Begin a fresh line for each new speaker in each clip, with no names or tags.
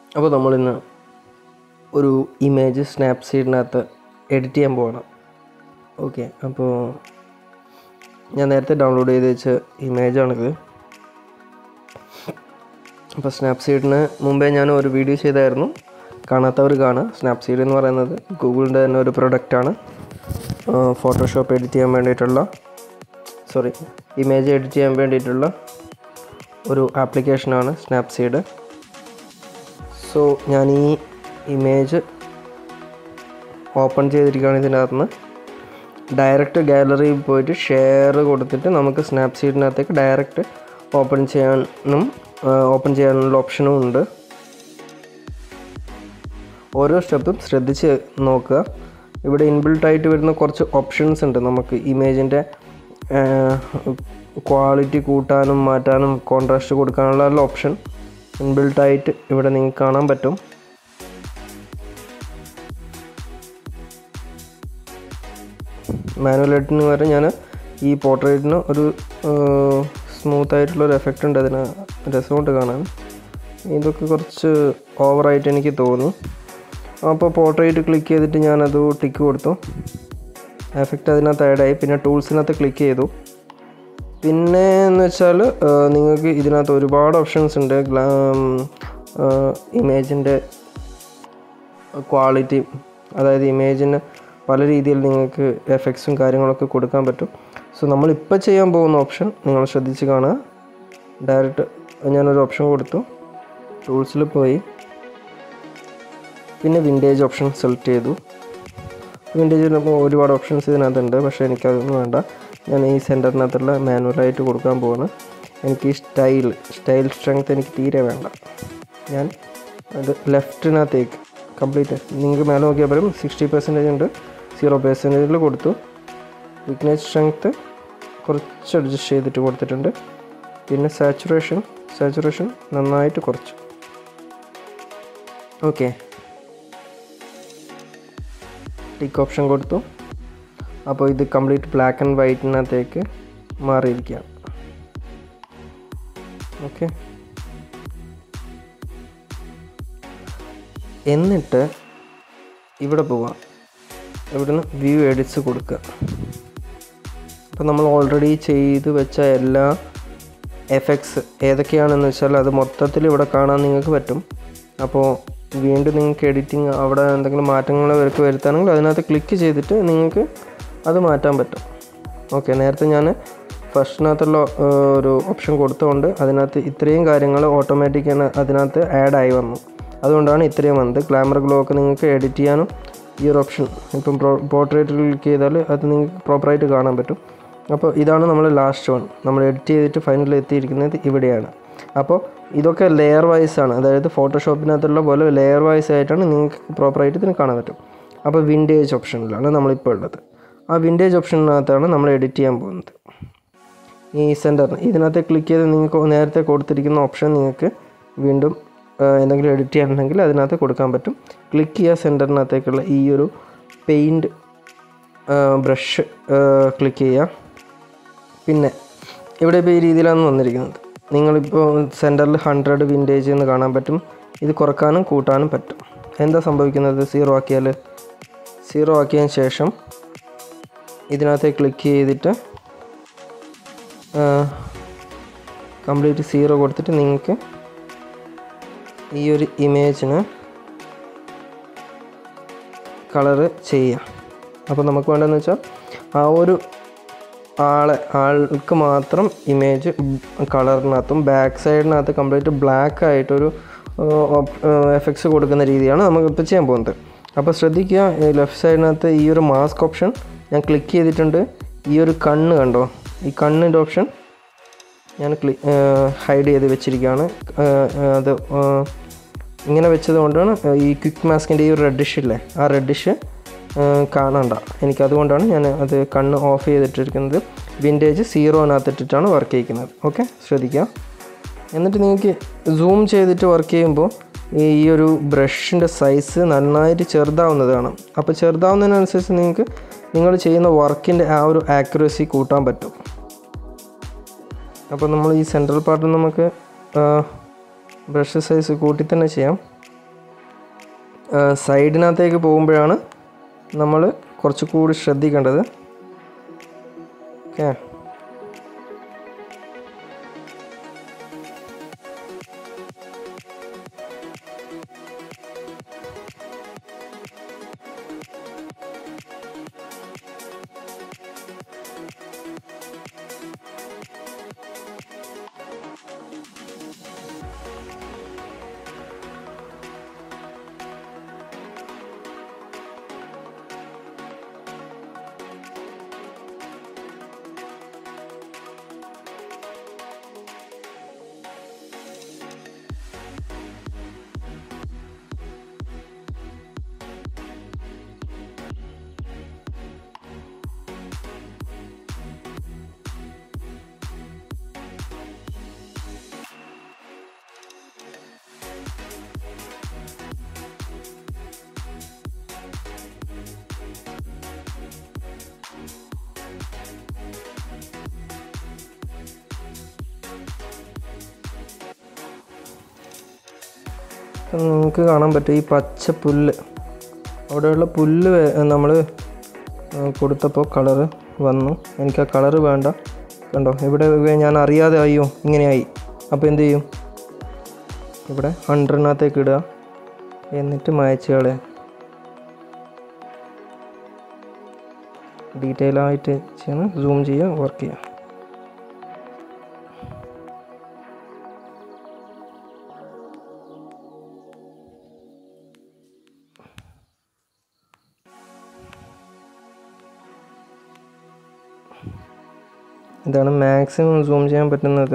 അപ്പോൾ നമ്മളിന്ന് ഒരു ഇമേജ് സ്നാപ്സീഡിനകത്ത് എഡിറ്റ് ചെയ്യാൻ പോകണം ഓക്കെ അപ്പോൾ ഞാൻ നേരത്തെ ഡൗൺലോഡ് ചെയ്ത് വെച്ച ഇമേജാണിത് അപ്പോൾ സ്നാപ്സീഡിന് മുമ്പേ ഞാൻ ഒരു വീഡിയോ ചെയ്തായിരുന്നു കാണാത്തവർ കാണുക സ്നാപ്സീഡ് എന്ന് പറയുന്നത് ഗൂഗിളിൻ്റെ തന്നെ ഒരു പ്രൊഡക്റ്റാണ് ഫോട്ടോഷോപ്പ് എഡിറ്റ് ചെയ്യാൻ വേണ്ടിയിട്ടുള്ള സോറി ഇമേജ് എഡിറ്റ് ചെയ്യാൻ വേണ്ടിയിട്ടുള്ള ഒരു ആപ്ലിക്കേഷനാണ് സ്നാപ്സീഡ് സോ ഞാൻ ഈ ഇമേജ് ഓപ്പൺ ചെയ്തിരിക്കുകയാണ് ഇതിനകത്ത് നിന്ന് ഡയറക്റ്റ് ഗാലറിയിൽ പോയിട്ട് ഷെയർ കൊടുത്തിട്ട് നമുക്ക് സ്നാപ്സീഡിനകത്തേക്ക് ഡയറക്റ്റ് ഓപ്പൺ ചെയ്യാനും ഓപ്പൺ ചെയ്യാനുള്ള ഓപ്ഷനും ഉണ്ട് ഓരോ സ്റ്റെപ്പും ശ്രദ്ധിച്ച് നോക്കുക ഇവിടെ ഇൻബിൽട്ട് ആയിട്ട് വരുന്ന കുറച്ച് ഓപ്ഷൻസ് ഉണ്ട് നമുക്ക് ഇമേജിൻ്റെ ക്വാളിറ്റി കൂട്ടാനും മാറ്റാനും കോൺട്രാസ്റ്റ് കൊടുക്കാനുള്ള എല്ലാ ഓപ്ഷൻ ഇൻബിൽട്ട് ആയിട്ട് ഇവിടെ നിങ്ങൾക്ക് കാണാൻ പറ്റും മാനുവൽ എഡിറ്റിന് പകരം ഞാൻ ഈ പോർട്രേറ്റിന് ഒരു സ്മൂത്ത് ആയിട്ടുള്ള ഒരു എഫക്റ്റ് ഉണ്ട് അതിന് രസമുണ്ട് കാണാൻ ഇതൊക്കെ കുറച്ച് ഓവറായിട്ട് എനിക്ക് തോന്നി അപ്പോൾ പോർട്രേറ്റ് ക്ലിക്ക് ചെയ്തിട്ട് ഞാനത് ടിക്ക് കൊടുത്തു എഫക്റ്റ് അതിനകത്ത് ആഡായി പിന്നെ ടൂൾസിനകത്ത് ക്ലിക്ക് ചെയ്തു പിന്നെ എന്ന് വെച്ചാൽ നിങ്ങൾക്ക് ഇതിനകത്ത് ഒരുപാട് ഓപ്ഷൻസ് ഉണ്ട് ഇമേജിൻ്റെ ക്വാളിറ്റി അതായത് ഇമേജിന് പല രീതിയിൽ നിങ്ങൾക്ക് എഫക്ട്സും കാര്യങ്ങളൊക്കെ കൊടുക്കാൻ പറ്റും സോ നമ്മളിപ്പോൾ ചെയ്യാൻ പോകുന്ന ഓപ്ഷൻ നിങ്ങൾ ശ്രദ്ധിച്ച് കാണുക ഡയറക്റ്റ് ഞാനൊരു ഓപ്ഷൻ കൊടുത്തു ടൂൾസിൽ പോയി പിന്നെ വിൻറ്റേജ് ഓപ്ഷൻ സെലക്ട് ചെയ്തു വിൻറ്റേജിൽ ഒരുപാട് ഓപ്ഷൻസ് ഇതിനകത്തുണ്ട് പക്ഷേ എനിക്കതൊന്നും വേണ്ട ഞാൻ ഈ സെൻറ്ററിനകത്തുള്ള മാനുവലായിട്ട് കൊടുക്കാൻ പോവാണ് എനിക്ക് ഈ സ്റ്റൈൽ സ്റ്റൈൽ സ്ട്രെങ്ത് എനിക്ക് തീരെ വേണ്ട ഞാൻ അത് ലെഫ്റ്റിനകത്തേക്ക് കംപ്ലീറ്റ് നിങ്ങൾക്ക് മേലെ നോക്കിയാൽ പറയും സിക്സ്റ്റി പെർസെൻറ്റേജ് ഉണ്ട് സീറോ പെർസെൻറ്റേജിൽ കൊടുത്തു വിഗ്നേജ് സ്ട്രെങ്ത്ത് കുറച്ച് അഡ്ജസ്റ്റ് ചെയ്തിട്ട് കൊടുത്തിട്ടുണ്ട് പിന്നെ സാച്ചുറേഷൻ സാച്ചുറേഷൻ നന്നായിട്ട് കുറച്ചു ഓക്കെ ടിക്ക് ഓപ്ഷൻ കൊടുത്തു അപ്പോൾ ഇത് കംപ്ലീറ്റ് ബ്ലാക്ക് ആൻഡ് വൈറ്റിനകത്തേക്ക് മാറിയിരിക്കുകയാണ് ഓക്കെ എന്നിട്ട് ഇവിടെ പോവാം ഇവിടുന്ന് വ്യൂ എഡിറ്റ്സ് കൊടുക്കുക അപ്പോൾ നമ്മൾ ഓൾറെഡി ചെയ്ത് വെച്ച എല്ലാ എഫക്ട്സ് ഏതൊക്കെയാണെന്ന് വെച്ചാൽ അത് മൊത്തത്തിൽ ഇവിടെ കാണാൻ നിങ്ങൾക്ക് പറ്റും അപ്പോൾ വീണ്ടും നിങ്ങൾക്ക് എഡിറ്റിംഗ് അവിടെ എന്തെങ്കിലും മാറ്റങ്ങൾ അവർക്ക് വരുത്താണെങ്കിൽ അതിനകത്ത് ക്ലിക്ക് ചെയ്തിട്ട് നിങ്ങൾക്ക് അത് മാറ്റാൻ പറ്റും ഓക്കെ നേരത്തെ ഞാൻ ഫസ്റ്റിനകത്തുള്ള ഒരു ഓപ്ഷൻ കൊടുത്തുകൊണ്ട് അതിനകത്ത് ഇത്രയും കാര്യങ്ങൾ ഓട്ടോമാറ്റിക് അതിനകത്ത് ആഡായി വന്നു അതുകൊണ്ടാണ് ഇത്രയും വന്നത് ഗ്ലാമർ ഗ്ലോ ഒക്കെ നിങ്ങൾക്ക് എഡിറ്റ് ചെയ്യാനും ഈ ഒരു ഓപ്ഷൻ ഇപ്പം പോർട്രേറ്റിൽ ക്ലിക്ക് ചെയ്താൽ അത് നിങ്ങൾക്ക് പ്രോപ്പറായിട്ട് കാണാൻ പറ്റും അപ്പോൾ ഇതാണ് നമ്മൾ ലാസ്റ്റ് വൺ നമ്മൾ എഡിറ്റ് ചെയ്തിട്ട് ഫൈനലിൽ എത്തിയിരിക്കുന്നത് ഇവിടെയാണ് അപ്പോൾ ഇതൊക്കെ ലെയർ വൈസ് ആണ് അതായത് ഫോട്ടോഷോപ്പിനകത്തുള്ള പോലെ ലെയർ വൈസ് ആയിട്ടാണ് നിങ്ങൾക്ക് പ്രോപ്പറായിട്ട് ഇതിന് കാണാൻ പറ്റും അപ്പോൾ വിൻറ്റേജ് ഓപ്ഷനിലാണ് നമ്മളിപ്പോൾ ഉള്ളത് ആ വിൻറ്റേജ് ഓപ്ഷനകത്താണ് നമ്മൾ എഡിറ്റ് ചെയ്യാൻ പോകുന്നത് ഈ സെൻറ്ററിന് ഇതിനകത്ത് ക്ലിക്ക് ചെയ്ത് നിങ്ങൾക്ക് നേരത്തെ കൊടുത്തിരിക്കുന്ന ഓപ്ഷൻ നിങ്ങൾക്ക് വീണ്ടും എന്തെങ്കിലും എഡിറ്റ് ചെയ്യാനുണ്ടെങ്കിൽ അതിനകത്ത് കൊടുക്കാൻ പറ്റും ക്ലിക്ക് ചെയ്യുക സെൻറ്ററിനകത്തേക്കുള്ള ഈ ഒരു പെയിൻറ്റ് ബ്രഷ് ക്ലിക്ക് ചെയ്യുക പിന്നെ ഇവിടെ ഇപ്പോൾ ഈ രീതിയിലാണ് വന്നിരിക്കുന്നത് നിങ്ങളിപ്പോൾ സെൻറ്ററിൽ ഹൺഡ്രഡ് വിൻറ്റേജ് എന്ന് കാണാൻ പറ്റും ഇത് കുറക്കാനും കൂട്ടാനും പറ്റും എന്താ സംഭവിക്കുന്നത് സീറോ ആക്കിയാൽ സീറോ ആക്കിയതിന് ശേഷം ഇതിനകത്ത് ക്ലിക്ക് ചെയ്തിട്ട് കംപ്ലീറ്റ് സീറോ കൊടുത്തിട്ട് നിങ്ങൾക്ക് ഈ ഒരു ഇമേജിന് കളറ് ചെയ്യാം അപ്പോൾ നമുക്ക് വേണ്ടതെന്ന് വെച്ചാൽ ആ ഒരു ആളെ ആൾക്ക് മാത്രം ഇമേജ് കളറിനകത്തും ബാക്ക് സൈഡിനകത്ത് കംപ്ലീറ്റ് ബ്ലാക്ക് ആയിട്ടൊരു എഫക്ട്സ് കൊടുക്കുന്ന രീതിയാണ് നമുക്കിപ്പോൾ ചെയ്യാൻ പോകുന്നത് അപ്പോൾ ശ്രദ്ധിക്കുക ലെഫ്റ്റ് സൈഡിനകത്ത് ഈ ഒരു മാസ്ക് ഓപ്ഷൻ ഞാൻ ക്ലിക്ക് ചെയ്തിട്ടുണ്ട് ഈ ഒരു കണ്ണ് കണ്ടോ ഈ കണ്ണിൻ്റെ ഓപ്ഷൻ ഞാൻ ക്ലി ഹൈഡ് ചെയ്ത് വെച്ചിരിക്കുകയാണ് അത് ഇങ്ങനെ വെച്ചത് കൊണ്ടാണ് ഈ ക്വിക്ക് മാസ്കിൻ്റെ ഈ ഒരു റെഡിഷ് ഇല്ലേ ആ റെഡിഷ് കാണണ്ട എനിക്കതുകൊണ്ടാണ് ഞാൻ അത് കണ്ണ് ഓഫ് ചെയ്തിട്ടിരിക്കുന്നത് വിൻറ്റേജ് സീറോനകത്തിട്ടിട്ടാണ് വർക്ക് ചെയ്യിക്കുന്നത് ഓക്കെ ശ്രദ്ധിക്കുക എന്നിട്ട് നിങ്ങൾക്ക് സൂം ചെയ്തിട്ട് വർക്ക് ചെയ്യുമ്പോൾ ഈ ഒരു ബ്രഷിൻ്റെ സൈസ് നന്നായിട്ട് ചെറുതാവുന്നതാണ് അപ്പോൾ ചെറുതാവുന്നതിനനുസരിച്ച് നിങ്ങൾക്ക് നിങ്ങൾ ചെയ്യുന്ന വർക്കിൻ്റെ ആ ഒരു ആക്യുറസി കൂട്ടാൻ പറ്റും അപ്പോൾ നമ്മൾ ഈ സെൻട്രൽ പാർട്ട് നമുക്ക് ബ്രഷ് സൈസ് കൂട്ടി തന്നെ ചെയ്യാം സൈഡിനകത്തേക്ക് പോകുമ്പോഴാണ് നമ്മൾ കുറച്ച് കൂടി ശ്രദ്ധിക്കേണ്ടത് ഓക്കെ നിങ്ങൾക്ക് കാണാൻ പറ്റും ഈ പച്ച പുല്ല് അവിടെയുള്ള പുല്ല് നമ്മൾ കൊടുത്തപ്പോൾ കളറ് വന്നു എനിക്ക് ആ കളറ് വേണ്ട കണ്ടോ ഇവിടെ ഞാൻ അറിയാതെ അയ്യോ ഇങ്ങനെയായി അപ്പോൾ എന്ത് ചെയ്യും ഇവിടെ ഹൺഡ്രഡിനകത്തേക്ക് ഇടുക എന്നിട്ട് മായച്ച് കളയുക ഡീറ്റെയിൽ ആയിട്ട് ചെയ്യണം സൂം ചെയ്യുക വർക്ക് ചെയ്യുക ഇതാണ് മാക്സിമം സൂം ചെയ്യാൻ പറ്റുന്നത്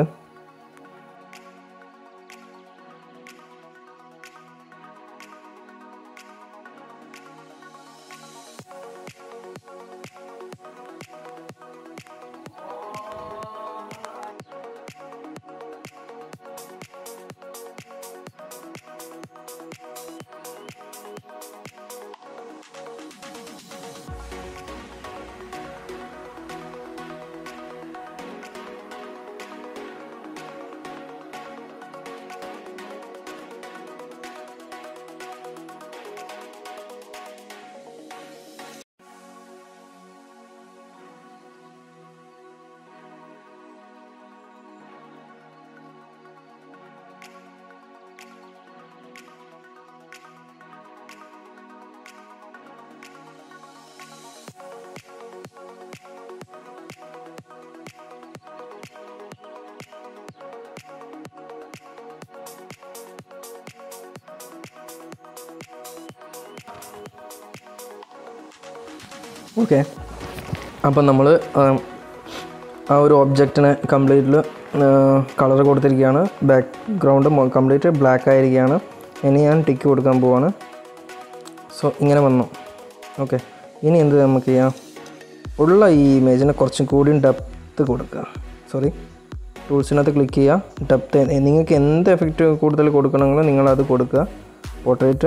ഓക്കെ അപ്പം നമ്മൾ ആ ഒരു ഒബ്ജക്റ്റിനെ കംപ്ലീറ്റിൽ കളർ കൊടുത്തിരിക്കുകയാണ് ബാക്ക്ഗ്രൗണ്ട് കംപ്ലീറ്റ് ബ്ലാക്ക് ആയിരിക്കുകയാണ് ഇനി ഞാൻ ടിക്ക് കൊടുക്കാൻ പോവാണ് സോ ഇങ്ങനെ വന്നു ഓക്കെ ഇനി എന്ത് നമുക്ക് ചെയ്യാം ഉള്ള ഈ ഇമേജിന് കുറച്ചും കൂടി ഡെപ്ത്ത് കൊടുക്കുക സോറി ടൂൾസിനകത്ത് ക്ലിക്ക് ചെയ്യുക ഡെപ്ത്ത് നിങ്ങൾക്ക് എന്ത് എഫക്റ്റ് കൂടുതൽ കൊടുക്കണമെങ്കിലും നിങ്ങളത് കൊടുക്കുക പോർട്രേറ്റ്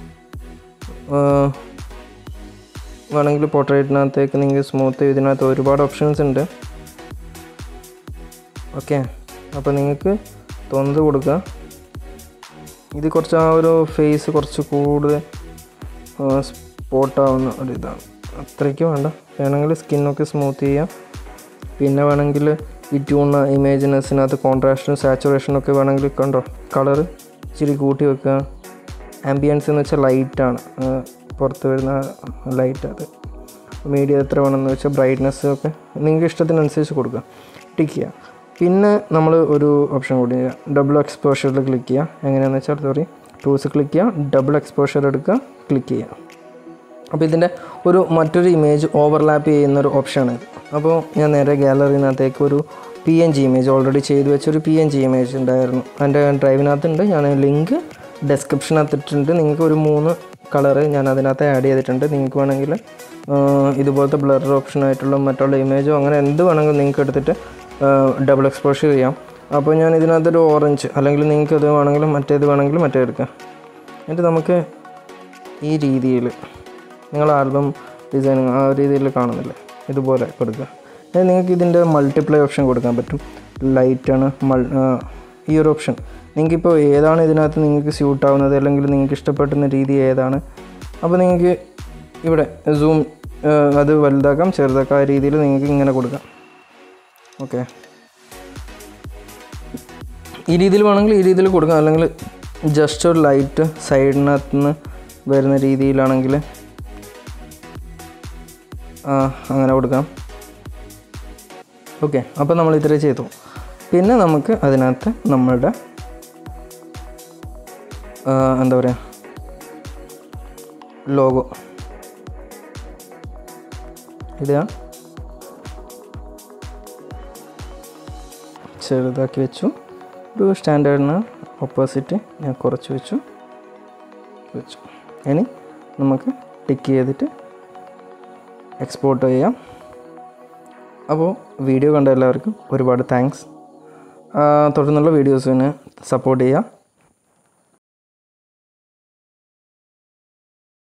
വേണമെങ്കിൽ പോർട്രേറ്റിനകത്തേക്ക് നിങ്ങൾക്ക് സ്മൂത്ത് ഇതിനകത്ത് ഒരുപാട് ഓപ്ഷൻസ് ഉണ്ട് ഓക്കെ അപ്പോൾ നിങ്ങൾക്ക് തൊന്ത് കൊടുക്കുക ഇത് കുറച്ച് ആ ഒരു ഫേസ് കുറച്ച് കൂടുതൽ സ്പോട്ടാവുന്ന ഒരു ഇതാണ് അത്രയ്ക്ക് വേണ്ട വേണമെങ്കിൽ സ്കിന്നൊക്കെ സ്മൂത്ത് ചെയ്യാം പിന്നെ വേണമെങ്കിൽ ഈ ട്യൂൺ ഇമേജിനെസ്സിനകത്ത് കോൺട്രാസ്റ്റും സാച്ചുറേഷനും ഒക്കെ വേണമെങ്കിൽ കണ്ടോ കളർ ഇച്ചിരി കൂട്ടി വെക്കുക ആംബിയൻസ് എന്ന് വെച്ചാൽ ലൈറ്റാണ് പുറത്ത് വരുന്ന ലൈറ്റ് അത് മീഡിയ എത്ര വേണമെന്ന് വെച്ചാൽ ബ്രൈറ്റ്നസ് ഒക്കെ നിങ്ങൾക്ക് ഇഷ്ടത്തിനനുസരിച്ച് കൊടുക്കുക ടിക്ക് ചെയ്യുക പിന്നെ നമ്മൾ ഒരു ഓപ്ഷൻ കൂടി ചെയ്യുക ഡബിൾ എക്സ്പോഷറിൽ ക്ലിക്ക് ചെയ്യുക എങ്ങനെയാണെന്ന് വെച്ചാൽ സോറി ടൂൾസ് ക്ലിക്ക് ചെയ്യുക ഡബിൾ എക്സ്പോഷർ എടുക്കുക ക്ലിക്ക് ചെയ്യുക അപ്പോൾ ഇതിൻ്റെ ഒരു മറ്റൊരു ഇമേജ് ഓവർലാപ്പ് ചെയ്യുന്നൊരു ഓപ്ഷനാണ് ഇത് അപ്പോൾ ഞാൻ നേരെ ഗാലറിനകത്തേക്ക് ഒരു P N G image already ചെയ്തു വെച്ചൊരു പി എൻ ജി ഇമേജ് ഉണ്ടായിരുന്നു എൻ്റെ ഡ്രൈവിനകത്തുണ്ട് ഞാൻ ലിങ്ക് ഡെസ്ക്രിപ്ഷനകത്ത് ഇട്ടിട്ടുണ്ട് നിങ്ങൾക്ക് ഒരു മൂന്ന് കളറ് ഞാൻ അതിനകത്ത് ആഡ് ചെയ്തിട്ടുണ്ട് നിങ്ങൾക്ക് വേണമെങ്കിൽ ഇതുപോലത്തെ ബ്ലർ ഓപ്ഷൻ ആയിട്ടുള്ള മറ്റുള്ള ഇമേജോ അങ്ങനെ എന്ത് വേണമെങ്കിലും നിങ്ങൾക്ക് എടുത്തിട്ട് ഡബിൾ എക്സ്പോഷർ ചെയ്യാം അപ്പോൾ ഞാൻ ഇതിനകത്തൊരു ഓറഞ്ച് അല്ലെങ്കിൽ നിങ്ങൾക്ക് ഇത് വേണമെങ്കിലും മറ്റേത് വേണമെങ്കിലും മറ്റേ എടുക്കാം എന്നിട്ട് നമുക്ക് ഈ രീതിയിൽ നിങ്ങൾ ആൽബം ഡിസൈനിങ് ആ രീതിയിൽ കാണുന്നില്ലേ ഇതുപോലെ കൊടുക്കുക എന്നിട്ട് നിങ്ങൾക്ക് ഇതിൻ്റെ മൾട്ടിപ്ലൈ ഓപ്ഷൻ കൊടുക്കാൻ പറ്റും ലൈറ്റാണ് മൾ ഈ ഒരു ഓപ്ഷൻ നിങ്ങൾക്കിപ്പോൾ ഏതാണ് ഇതിനകത്ത് നിങ്ങൾക്ക് സ്യൂട്ട് ആവുന്നത് അല്ലെങ്കിൽ നിങ്ങൾക്ക് ഇഷ്ടപ്പെടുന്ന രീതി ഏതാണ് അപ്പോൾ നിങ്ങൾക്ക് ഇവിടെ സൂം അത് വലുതാക്കാം ചെറുതാക്കാം ആ രീതിയിൽ നിങ്ങൾക്ക് ഇങ്ങനെ കൊടുക്കാം ഓക്കെ ഈ രീതിയിൽ വേണമെങ്കിൽ ഈ രീതിയിൽ കൊടുക്കാം അല്ലെങ്കിൽ ജസ്റ്റ് ഒരു ലൈറ്റ് സൈഡിനകത്ത് നിന്ന് വരുന്ന രീതിയിലാണെങ്കിൽ ആ, അങ്ങനെ കൊടുക്കാം ഓക്കെ അപ്പോൾ നമ്മൾ ഇത്ര ചെയ്തു പിന്നെ നമുക്ക് അതിനകത്ത് നമ്മളുടെ ആ, എന്താ പറയുക ലോഗോ ഇടുക ചെറുതാക്കി വെച്ചു ഒരു സ്റ്റാൻഡേർഡിന് ഓപ്പോസിറ്റ് ഞാൻ കുറച്ച് വെച്ചു വെച്ചു ഇനി നമുക്ക് ടിക്ക് ചെയ്തിട്ട് എക്സ്പോർട്ട് ചെയ്യാം അപ്പോൾ വീഡിയോ കണ്ട എല്ലാവർക്കും ഒരുപാട് താങ്ക്സ് തുടർന്നുള്ള വീഡിയോസിന് സപ്പോർട്ട് ചെയ്യുക